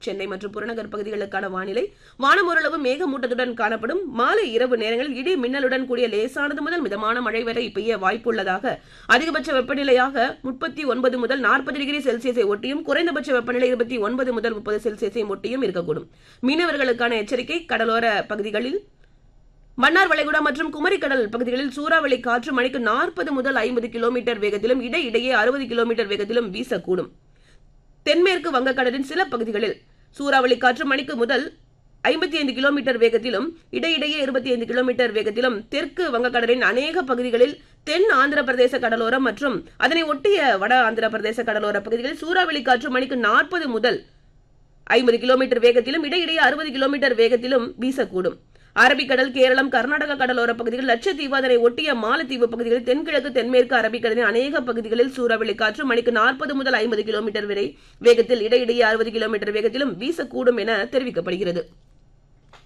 சென்னை மற்றும் புறநகர் பகுதிகளுக்கான வானிலை வானம் ஓரளவு மேகமூட்டத்துடன் காணப்படும் மாலை இரவு நேரங்களில் இடி மின்னலுடன் கூடிய லேசானது முதல் மிதமான மழை வரை பெய்ய வாய்ப்புள்ளதாக அதிகபட்ச வெப்பநிலையாக முப்பத்தி ஒன்பது முதல் நாற்பது டிகிரி செல்சியஸை ஒட்டியும் குறைந்தபட்ச வெப்பநிலை இருபத்தி ஒன்பது முதல் முப்பது செல்சியஸை ஒட்டியும் இருக்கக்கூடும் மீனவர்களுக்கான எச்சரிக்கை கடலோர பகுதிகளில் மன்னார் வளைகுடா மற்றும் குமரிக்கடல் பகுதிகளில் சூறாவளி காற்று மணிக்கு நாற்பது முதல் ஐம்பது கிலோமீட்டர் வேகத்திலும் இடையிடையே அறுபது கிலோமீட்டர் வேகத்திலும் வீசக்கூடும் தென்மேற்கு வங்கக்கடலின் சில பகுதிகளில் சூறாவளி காற்று மணிக்கு முதல் ஐம்பத்தி ஐந்து கிலோமீட்டர் வேகத்திலும் இடையிடையே இருபத்தி ஐந்து கிலோமீட்டர் வேகத்திலும் தெற்கு வங்கக்கடலின் அநேக பகுதிகளில் தென் ஆந்திர பிரதேச கடலோரம் மற்றும் அதனை ஒட்டிய வட ஆந்திர பிரதேச கடலோர பகுதிகளில் சூறாவளி காற்று மணிக்கு நாற்பது முதல் ஐம்பது கிலோமீட்டர் வேகத்திலும் இடையிடையே அறுபது கிலோமீட்டர் வேகத்திலும் வீசக்கூடும் அரபிக்கடல் கேரளம் கர்நாடக கடலோர பகுதிகள் லட்சத்தீவு அதனை ஒட்டிய மாலத்தீவு பகுதிகளில் தென்கிழக்கு தென்மேற்கு அரபிக்கடலின் அநேக பகுதிகளில் சூறாவளி காற்று மணிக்கு நாற்பது முதல் ஐம்பது கிலோமீட்டர் வரை வேகத்தில் இடையிடையே அறுபது கிலோமீட்டர் வேகத்திலும் வீசக்கூடும் என தெரிவிக்கப்படுகிறது